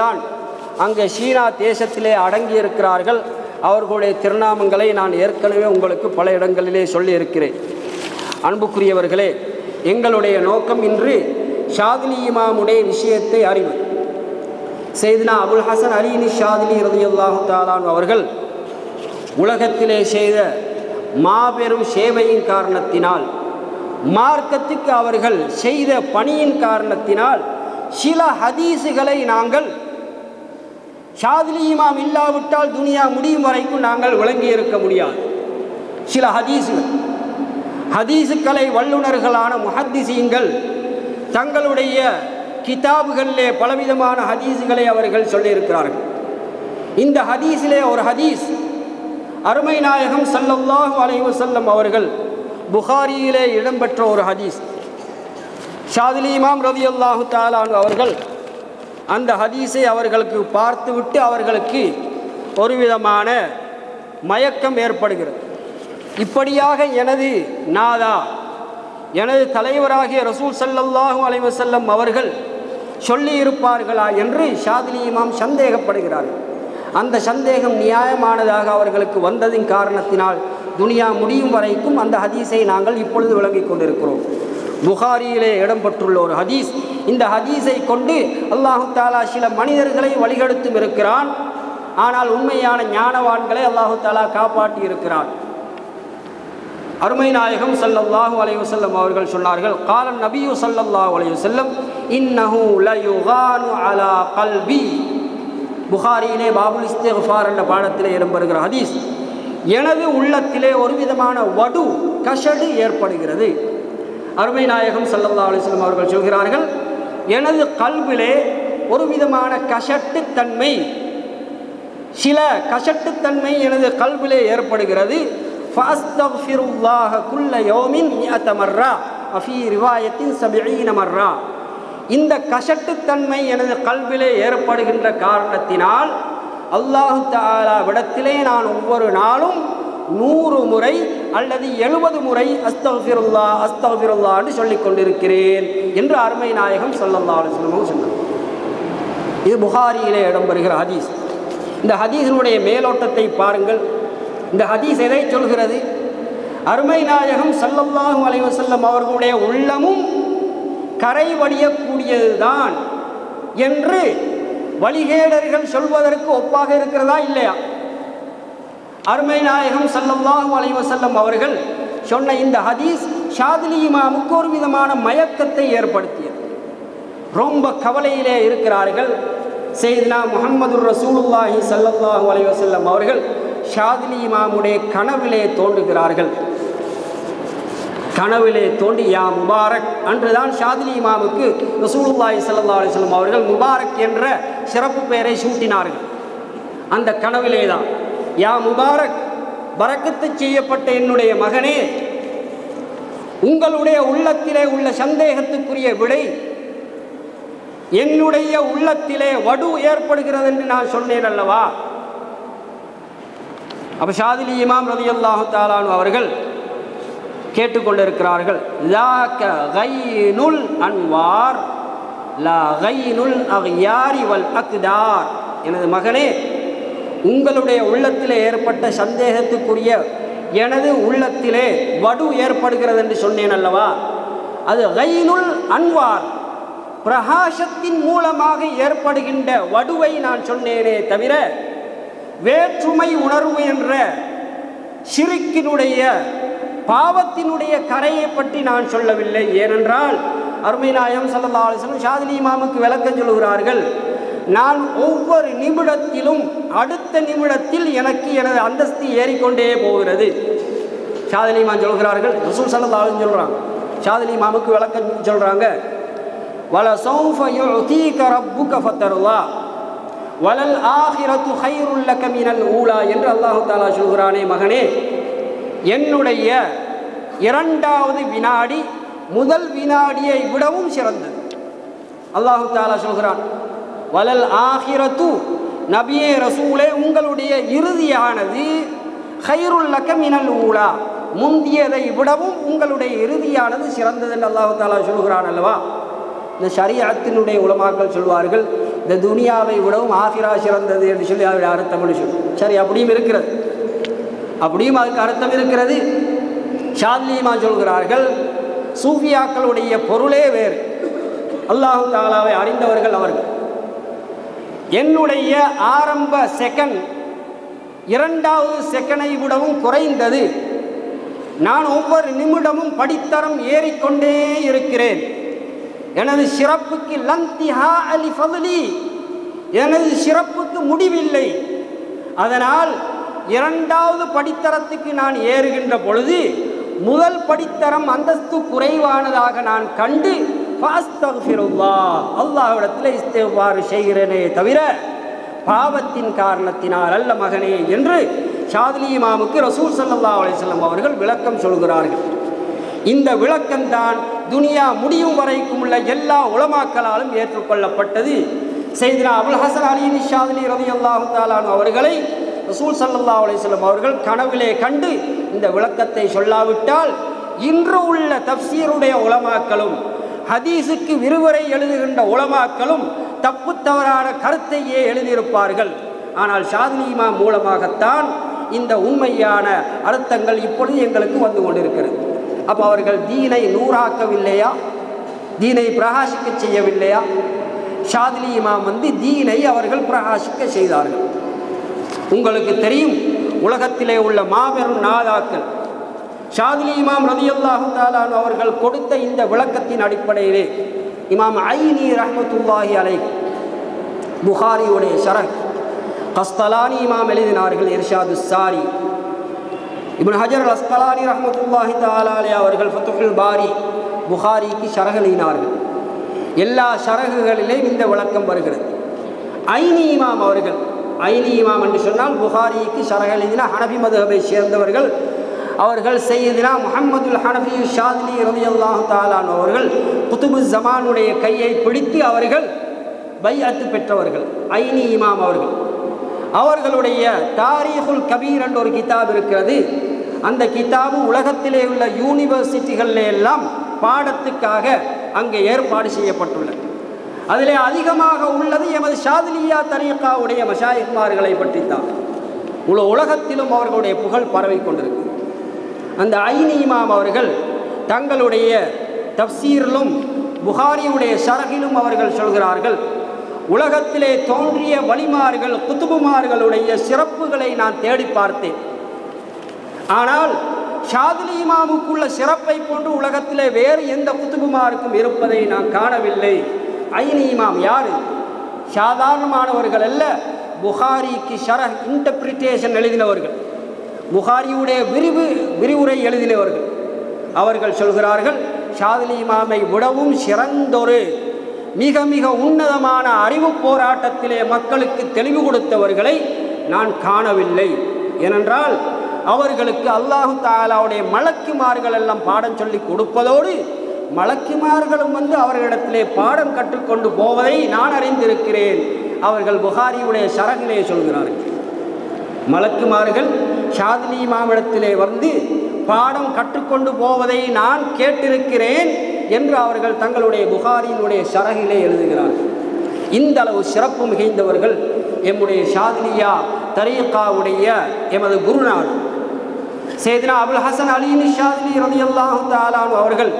தான் அங்கே சீனா தேசத்திலே அடங்கியிருக்கிறார்கள் அவர்களுடைய திருநாமங்களை நான் ஏற்கனவே உங்களுக்கு பல இடங்களிலே சொல்லியிருக்கிறேன் அன்புக்குரியவர்களே எங்களுடைய நோக்கம் இன்று ஷாதிலி இமாமுடைய விஷயத்தை அறிவது செய்தினா அபுல் ஹசன் அலினி ஷாதிலி ரதியுல்லாஹு தாலான் அவர்கள் உலகத்திலே செய்த மாபெரும் சேவையின் காரணத்தினால் மார்க்கத்துக்கு அவர்கள் செய்த பணியின் காரணத்தினால் சில ஹதீஸுகளை நாங்கள் ஷாதிலி இமாம் இல்லாவிட்டால் துனியா முடியும் வரைக்கும் நாங்கள் விளங்கி இருக்க முடியாது சில ஹதீஸுகள் ஹதீஸுக்களை வல்லுநர்களான முஹத்திசீங்கள் தங்களுடைய கிதாபுகளிலே பலவிதமான ஹதீஸுகளை அவர்கள் சொல்லியிருக்கிறார்கள் இந்த ஹதீஸிலே ஒரு ஹதீஸ் அருமை நாயகம் சல்லல்லாஹு அலைஹி வஸல்லம் அவர்கள் புகாரியிலே இடம்பெற்ற ஒரு ஹதீஸ் ஷாதிலி இமாம் ரதி அல்லாஹு தாலான் அவர்கள் அந்த ஹதீஸை அவர்களுக்கு பார்த்துவிட்டு அவர்களுக்கு ஒரு விதமான மயக்கம் ஏற்படுகிறது இப்படியாக எனது நாதா எனது தலைவராகிய ரசூல் ஸல்லல்லாஹு அலைஹி வஸல்லம் அவர்கள் சொல்லி இருப்பார்களா என்று ஷாதிலி இமாம் சந்தேகப்படுகிறார்கள் அந்த சந்தேகம் நியாயமானதாக அவர்களுக்கு வந்ததின் காரணத்தினால் துனியா முடியும் வரைக்கும் அந்த ஹதீஸை நாங்கள் இப்பொழுது விளங்கிக் கொண்டிருக்கிறோம் புகாரியிலே இடம்பெற்றுள்ள ஒரு ஹதீஸ் இந்த ஹதீஸை கொண்டு அல்லாஹு தாலா சில மனிதர்களை வழிகெடுத்தும் இருக்கிறான் ஆனால் உண்மையான ஞானவான்களை அல்லாஹு தாலா காப்பாற்றி இருக்கிறான் அருமை நாயகம் ஸல்லல்லாஹு அலைஹி வஸல்லம் அவர்கள் சொன்னார்கள் காலன் நபியு ஸல்லல்லாஹு அலைஹி வஸல்லம் இன்னஹு லயுகானு அலா கல்பி புகாரியிலே பாபுல் இஸ்திஃபார் என்ற பாடத்திலே இடம்பெறுகிற ஹதீஸ் எனது உள்ளத்திலே ஒரு விதமான வடு கஷடு ஏற்படுகிறது அருமை நாயகம் ஸல்லல்லாஹு அலைஹி வஸல்லம் அவர்கள் சொல்கிறார்கள் எனது கல்விலே ஒரு விதமான கஷட்டுத்தன்மை சில கஷட்டுத்தன்மை எனது கல்விலே ஏற்படுகிறது ஃபாஸ்தக்ஃபிருல்லாஹ குல்ல யௌமின் மிஅத மர்ரா அஃபீ ரிவாயத்தின் சபிஈன மர்ரா இந்த கஷட்டுத்தன்மை எனது கல்விலே ஏற்படுகின்ற காரணத்தினால் அல்லாஹு தாலா விடத்திலே நான் ஒவ்வொரு நாளும் நூறு முறை அல்லது எழுபது முறை அஸ்தஃபிருல்லா அஸ்தஃபிருல்லா என்று சொல்லிக் கொண்டிருக்கிறேன் என்று அருமை நாயகம் ஸல்லல்லாஹு அலைஹி வஸல்லம் சொன்னார் இது புகாரியிலே இடம்பெறுகிற ஹதீஸ் இந்த ஹதீஸினுடைய மேலோட்டத்தை பாருங்கள் இந்த ஹதீஸ் எதை சொல்கிறது அருமை நாயகம் ஸல்லல்லாஹு அலைஹி வஸல்லம் அவர்களுடைய உள்ளமும் கரை வடியக்கூடியதுதான் என்று வழிகேடர்கள் சொல்வதற்கு ஒப்பாக இருக்கிறதா இல்லையா அருமை நாயகம் ஸல்லல்லாஹு அலைஹி வஸல்லம் அவர்கள் சொன்ன இந்த ஹதீஸ் ஷாதிலி இமாமுக்கு ஒரு விதமான மயக்கத்தை ஏற்படுத்தியது ரொம்ப கவலையிலே இருக்கிறார்கள் செய்தினா முகமது ரசூலுல்லாஹி ஸல்லல்லாஹு அலைஹி வஸல்லம் அவர்கள் ஷாதிலி இமாமுடைய கனவிலே தோன்றுகிறார்கள் கனவிலே தோண்டி யா முபாரக் அன்றுதான் ஷாதிலி இமாமுக்கு ரசூலுல்லாஹி ஸல்லல்லாஹு அலைஹி வஸல்லம் அவர்கள் முபாரக் என்ற சிறப்பு பெயரை சூட்டினார்கள் அந்த கனவிலே தான் யா முபாரக் பரக்கத்து செய்யப்பட்ட என்னுடைய மகனே உங்களுடைய உள்ளத்திலே உள்ள சந்தேகத்துக்குரிய விடை என்னுடைய உள்ளத்திலே வடு ஏற்படுகிறது என்று நான் சொன்னேன் அல்லவா அப்ப ஷாதிலி இமாம் ரலியல்லாஹு தாலானு அவர்கள் கேட்டுக்கொண்டிருக்கிறார்கள் லாக்க கைனுல் அன்வார் லா கைனுல் அக்யாரி வல் அக்தார் எனது மகனே உங்களுடைய உள்ளத்திலே ஏற்பட்ட சந்தேகத்துக்குரிய எனது உள்ளத்திலே வடு ஏற்படுகிறது என்று சொன்னேன் அல்லவா அது கைனுல் அன்வார் பிரகாசத்தின் மூலமாக ஏற்படுகின்ற வடுவை நான் சொன்னேனே தவிர வேற்றுமை உணர்வு என்ற சிறுக்கினுடைய பாவத்தினுடைய கரையை பற்றி நான் சொல்லவில்லை ஏனென்றால் அருமை நாயம் சல்லா அலிஸ்லம் ஷாதிலி இமாமுக்கு விளக்கம் சொல்கிறார்கள் நான் ஒவ்வொரு நிமிடத்திலும் அடுத்த நிமிடத்தில் எனக்கு எனது அந்தஸ்து ஏறிக்கொண்டே போகிறது ஷாதிலி இமாம் சொல்கிறார்கள் ரசூல் சல்லா அலிஸ்லம் சொல்கிறாங்க ஷாதிலி இமாமுக்கு விளக்கம் சொல்கிறாங்க வல சௌஃப யுதீக ரப்புக ஃபத்தருல்லா வலல் ஆஹிரத்து ஹைருல்லக மினல் ஊலா என்று அல்லாஹு தாலா சொல்கிறானே மகனே என்னுடைய இரண்டாவது வினாடி முதல் வினாடியை விடவும் சிறந்தது அல்லாஹு தாலா சொல்கிறான் வலல் ஆஹிரத்து நபியே ரசூலே உங்களுடைய இறுதியானது ஹைருல்லக மினல் ஊலா முந்தியதை விடவும் உங்களுடைய இறுதியானது சிறந்தது என்று அல்லாஹு தாலா சொல்கிறான் அல்லவா இந்த ஷரியத்தினுடைய உலமாக்கள் சொல்வார்கள் இந்த துனியாவை விடவும் ஆஃபிரா சிறந்தது என்று சொல்லி அவருடைய அர்த்தம் என்று சொல்லி சரி அப்படியும் இருக்கிறது அப்படியும் அதுக்கு அர்த்தம் இருக்கிறது ஷாத்லீமா சொல்கிறார்கள் சூஃபியாக்களுடைய பொருளே வேறு அல்லாஹு தாலாவை அறிந்தவர்கள் அவர்கள் என்னுடைய ஆரம்ப செகண்ட் இரண்டாவது செகண்டை விடவும் குறைந்தது நான் ஒவ்வொரு நிமிடமும் படித்தரம் ஏறிக்கொண்டே இருக்கிறேன் எனது சிறப்புக்கு லந்திஹா அலி ஃபதுலி எனது சிறப்புக்கு முடிவில்லை அதனால் இரண்டாவது படித்தரத்துக்கு நான் ஏறுகின்ற பொழுது முதல் படித்தரம் அந்தஸ்து குறைவானதாக நான் கண்டு அல்லாஹ்விடத்தில் இஸ்திஃபார் செய்கிறேனே தவிர பாவத்தின் காரணத்தினால் அல்ல மகனே என்று ஷாதிலி இமாமுக்கு ரசூல் சல்லா அலிஸ்லாம் அவர்கள் விளக்கம் சொல்கிறார்கள் இந்த விளக்கம்தான் துனியா முடியும் வரைக்கும் உள்ள எல்லா உலமாக்களாலும் ஏற்றுக்கொள்ளப்பட்டது செய்தினா அபுல் ஹசன் அலி ஷாதிலி ரவி அல்லாஹு தாலான் அவர்களை ரசூல் சல்லா அலிஸ்லாம் அவர்கள் கனவிலே கண்டு இந்த விளக்கத்தை சொல்லாவிட்டால் இன்று உள்ள தப்சீருடைய உலமாக்களும் ஹதீஸுக்கு விரிவுரை எழுதுகின்ற உலமாக்களும் தப்பு தவறான கருத்தையே எழுதியிருப்பார்கள் ஆனால் ஷாதினிமா மூலமாகத்தான் இந்த உண்மையான அர்த்தங்கள் இப்பொழுது எங்களுக்கு வந்து கொண்டிருக்கிறது அப்போ அவர்கள் தீனை நூறாக்கவில்லையா தீனை பிரகாசிக்க செய்யவில்லையா ஷாதிலி இமாம் வந்து தீனை அவர்கள் பிரகாசிக்க செய்தார்கள் உங்களுக்கு தெரியும் உலகத்திலே உள்ள மாபெரும் நாதாக்கள் ஷாதிலி இமாம் ரதியல்லாஹு தாலான் அவர்கள் கொடுத்த இந்த விளக்கத்தின் அடிப்படையிலே இமாம் ஐனி ரஹமத்துல்லாஹி அலை புகாரியுடைய ஷரக் கஸ்தலானி இமாம் எழுதினார்கள் Irshad Sari Ibn Hajar Asqalani ரஹமத்துல்லாஹி தாலாலே அவர்கள் ஃபத்துல் பாரி புகாரிக்கு ஷரக் எழுதினார்கள் எல்லா ஷரகுகளிலேயும் இந்த விளக்கம் வருகிறது ஐனி இமாம் அவர்கள் ஐனி இமாம் என்று சொன்னால் புகாரிக்கு ஷரக் எழுதின ஹனபி மதுஹபை சேர்ந்தவர்கள் அவர்கள் செய்தினா முகமதுல் ஹனஃபி ஷாதிலி ரவி அல்லாஹு தாலான் அவர்கள் குத்துபு ஜமானுடைய கையை பிடித்து அவர்கள் பைஅத்து பெற்றவர்கள் ஐனி இமாம் அவர்கள் அவர்களுடைய தாரீஹுல் கபீர் என்ற ஒரு கிதாப் இருக்கிறது அந்த கிதாபு உலகத்திலே உள்ள யூனிவர்சிட்டிகளில் எல்லாம் பாடத்துக்காக அங்கே ஏற்பாடு செய்யப்பட்டுள்ளது அதிலே அதிகமாக உள்ளது எமது ஷாதிலியா தரீக்காவுடைய மஷாயிக்மார்களை பற்றி தான் முழு உலகத்திலும் அவர்களுடைய புகழ் பரவி கொண்டிருக்கு அந்த ஐனி இமாம் அவர்கள் தங்களுடைய தப்சீரிலும் புகாரியுடைய ஷரகிலும் அவர்கள் சொல்கிறார்கள் உலகத்திலே தோன்றிய வலிமார்கள் குத்துபுமார்களுடைய சிறப்புகளை நான் தேடி பார்த்தேன் ஆனால் ஷாதிலி இமாமுக்குள்ள சிறப்பை போன்று உலகத்திலே வேறு எந்த குத்துபுமாருக்கும் இருப்பதை நான் காணவில்லை ஐனி இமாம் யாரு சாதாரணமானவர்கள் அல்ல புகாரிக்கு ஷரஹ் இன்டர்பிரிட்டேஷன் எழுதினவர்கள் புகாரியுடைய விரிவு விரிவுரை எழுதினவர்கள் அவர்கள் சொல்கிறார்கள் ஷாதிலி இமாமை விடவும் சிறந்தொரு மிக மிக உன்னதமான அறிவு போராட்டத்திலே மக்களுக்கு தெளிவு கொடுத்தவர்களை நான் காணவில்லை ஏனென்றால் அவர்களுக்கு அல்லாஹு தாலாவுடைய மலக்குமார்கள் எல்லாம் பாடம் சொல்லி கொடுப்பதோடு மலக்குமார்களும் வந்து அவர்களிடத்திலே பாடம் கற்றுக்கொண்டு போவதை நான் அறிந்திருக்கிறேன் அவர்கள் புகாரியுடைய சரகிலே சொல்கிறார்கள் மலக்குமார்கள் ஷாதினி மாமிடத்திலே வந்து பாடம் கற்றுக்கொண்டு போவதை நான் கேட்டிருக்கிறேன் என்று அவர்கள் தங்களுடைய புகாரியினுடைய சரகிலே எழுதுகிறார்கள் இந்த அளவு சிறப்பு மிகைந்தவர்கள் எம்முடைய ஷாதினியா தரீக்காவுடைய எமது குருநாள் சேதினா அபுல் ஹசன் அலினி ஷாதினி ரதியல்லாஹு தாலானு அவர்கள்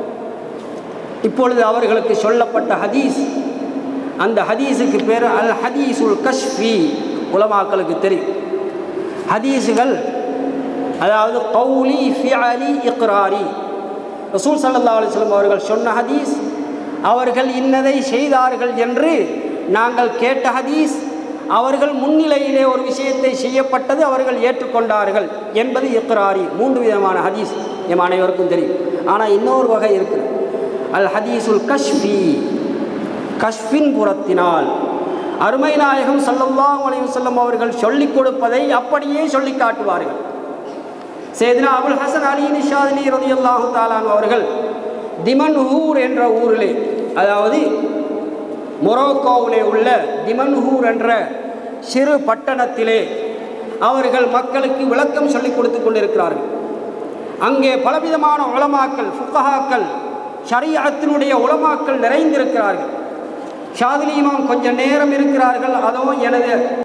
இப்பொழுது அவர்களுக்கு சொல்லப்பட்ட ஹதீஸ் அந்த ஹதீஸுக்கு பேர் அல் ஹதீஸுல் கஷ்ஃபி உலமாக்களுக்கு தெரியும் ஹதீஸுகள் அதாவது கௌலி ஃபிஅலி இக்ராரி ரசூல் சல்லா அலிஸ்லம் அவர்கள் சொன்ன ஹதீஸ் அவர்கள் இன்னதை செய்தார்கள் என்று நாங்கள் கேட்ட ஹதீஸ் அவர்கள் முன்னிலையிலே ஒரு விஷயத்தை செய்யப்பட்டது அவர்கள் ஏற்றுக்கொண்டார்கள் என்பது இக்ராரி மூன்று விதமான ஹதீஸ் எம் அனைவருக்கும் தெரியும் ஆனால் இன்னொரு வகை இருக்குது அல் ஹதீஸுல் கஷ்ஃபி கஷ்பின் புறத்தினால் அருமை நாயகம் சல்லல்லாஹு அலைஹி வஸல்லம் அவர்கள் சொல்லிக் கொடுப்பதை அப்படியே சொல்லி காட்டுவார்கள் சேதினா அபுல் ஹசன் அலி நிஷாதினி ரதியல்லாஹு தாலான் அவர்கள் திமன்ஹூர் என்ற ஊரிலே அதாவது மொரோக்கோவிலே உள்ள திமன்ஹூர் என்ற சிறு பட்டணத்திலே அவர்கள் மக்களுக்கு விளக்கம் சொல்லிக் கொடுத்து கொண்டிருக்கிறார்கள் அங்கே பலவிதமான உலமாக்கள் ஃபுக்கஹாக்கள் ஷரியத்தினுடைய உலமாக்கள் நிறைந்திருக்கிறார்கள் ஷாதிலி இமாம் கொஞ்சம் நேரம் இருக்கிறார்கள் அதுவும் எனது